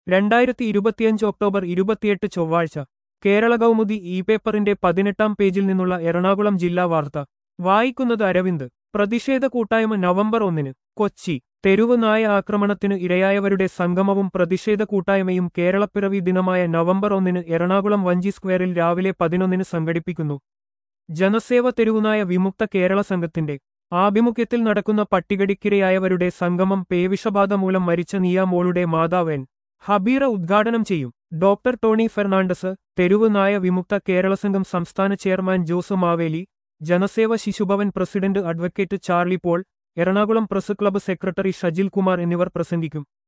രണ്ടായിരത്തി ഇരുപത്തിയഞ്ച് ഒക്ടോബർ ഇരുപത്തിയെട്ട് ചൊവ്വാഴ്ച കേരള കൗമുദി ഇ പേപ്പറിന്റെ പതിനെട്ടാം പേജിൽ നിന്നുള്ള എറണാകുളം ജില്ലാ വാർത്ത വായിക്കുന്നത് അരവിന്ദ് പ്രതിഷേധ കൂട്ടായ്മ നവംബർ ഒന്നിന് കൊച്ചി തെരുവ് നായ ആക്രമണത്തിന് ഇരയായവരുടെ സംഗമവും പ്രതിഷേധ കൂട്ടായ്മയും കേരളപ്പിറവി ദിനമായ നവംബർ ഒന്നിന് എറണാകുളം വഞ്ചി സ്ക്വയറിൽ രാവിലെ പതിനൊന്നിന് സംഘടിപ്പിക്കുന്നു ജനസേവ തെരുവുനായ വിമുക്ത കേരള സംഘത്തിന്റെ ആഭിമുഖ്യത്തിൽ നടക്കുന്ന പട്ടികടിക്കിരയായവരുടെ സംഗമം പേവിഷബാധ മൂലം മരിച്ച നിയ മോളുടെ മാതാവൻ ഹബീറ ഉദ്ഘാടനം ചെയ്യും ഡോക്ടർ ടോണി ഫെർണാണ്ടസ് തെരുവ് നായ വിമുക്ത കേരള സംഘം സംസ്ഥാന chairman Jose Maveli Janaseva Shishubhavan president advocate Charlie Paul Ernakulam press club secretary Shajil Kumar എന്നിവർ പ്രസംഗിക്കും